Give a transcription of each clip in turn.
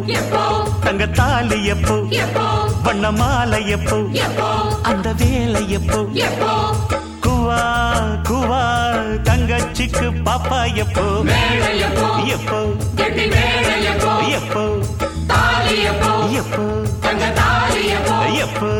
எப்போ தங்க தாலி எப்போ எப்போ வண்ண மாலை எப்போ எப்போ அந்த வேலை எப்போ எப்போ குவா குவா தங்கச்சிக்கு பாப்பா எப்போ மேடை எப்போ எப்போ கெட்டி மேடை எப்போ எப்போ தாலி எப்போ எப்போ தங்க தாலி எப்போ எப்போ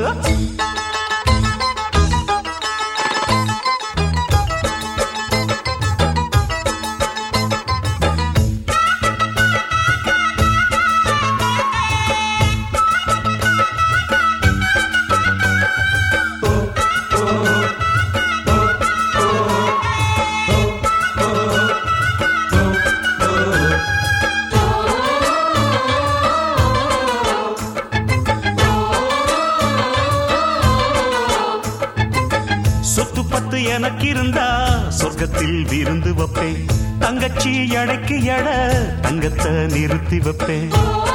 சொத்து பத்து எனக்கு இருந்தா சொர்க்கத்தில் விருந்து வைப்பேன் தங்கச்சி எடைக்கு எட தங்கத்தை நிறுத்தி வைப்பேன்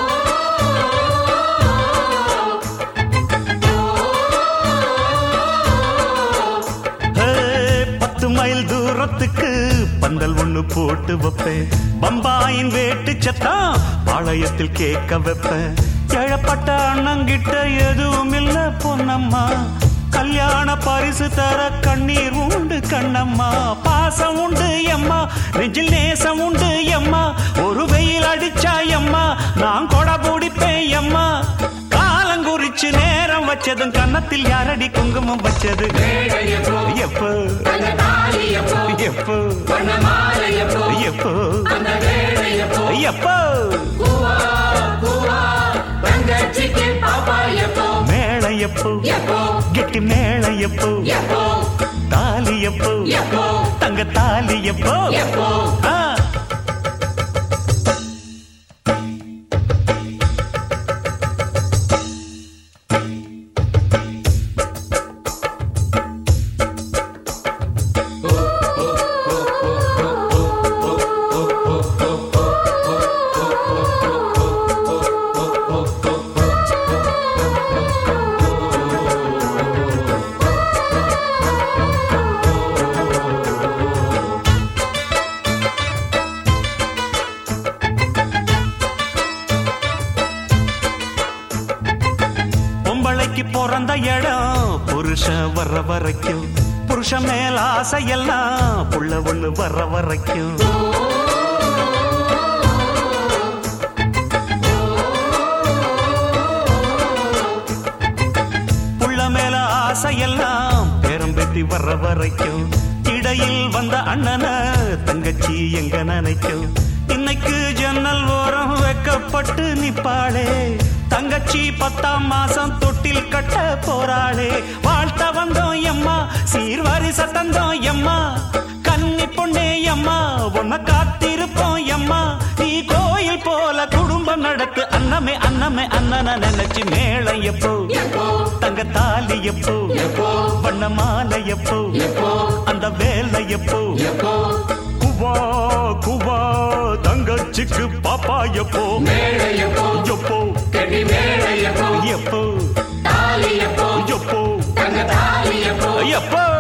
ஹே, பத்து மைல் தூரத்துக்கு பந்தல் ஒண்ணு போட்டு வைப்பேன் பம்பாயின் வேட்டு சத்தம் பாளையத்தில் கேட்க வைப்பேன் எழப்பட்ட அண்ணங்கிட்ட எதுவும் இல்ல பொன்னம்மா கல்யாண பரிசு தர கண்ணீர் உண்டு கண்ணம்மா பாசம் உண்டு எம்மா நெஞ்சில் நேசம் உண்டு எம்மா ஒரு வெயில் அடிச்சா எம்மா நான் கொடை பிடிப்பேன் எம்மா காலங்குறிச்சு நேரம் வச்சதும் கன்னத்தில் யாரடி குங்குமம் வச்சது மேடை எப்போ எப்போ தங்க தாலி எப்போ எப்போ வண்ண மாலை எப்போ எப்போ அந்த மேடை எப்போ எப்போ கூவா கூவா தங்கச்சிக்கு பாப்பா எப்போ மேள எப்போ எப்போ கெட்டி மேள எப்போ எப்போ தாலி எப்போ எப்போ தங்க தாலி எப்போ எப்போ ஆ. பொம்பளைக்கு பிறந்த இடம் புருஷன் வர்ற வரைக்கும் புருஷன் மேல ஆசையெல்லாம் புள்ள ஒண்ணு வர்ற வரைக்கும் புள்ள மேல ஆசையெல்லாம் பேரம் பெத்தி வர்ற வரைக்கும் இடையில் வந்த அண்ணன தங்கச்சி எங்க நினைக்கும் இன்னைக்கு ஜன்னல் ஓரம் வைக்கப்பட்டு நிப்பாளே தங்கச்சி பத்தாம் மாசம் தொட்டில் கட்ட போறாளே வாழ்த்த வந்தோம் எம்மா சீர்வாரி சத்தந்தோம் எம்மா கன்னி பொண்ணே எம்மா உன்னை காத்திருப்போம் எம்மா நீ கோயில் போல குடும்பம் நடத்து அன்னமே அன்னமே அண்ணன நினைச்சு மேளம் எப்போ எப்போ தங்க தாலி எப்போ எப்போ வண்ண மாலை எப்போ எப்போ அந்த வேலை எப்போ எப்போ குவா குவா தங்கச்சிக்கு பாப்பா எப்போ மேடை எப்போ எப்போ கெட்டி மேடை எப்போ எப்போ தாலி எப்போ எப்போ தங்க தாலி எப்போ எப்போ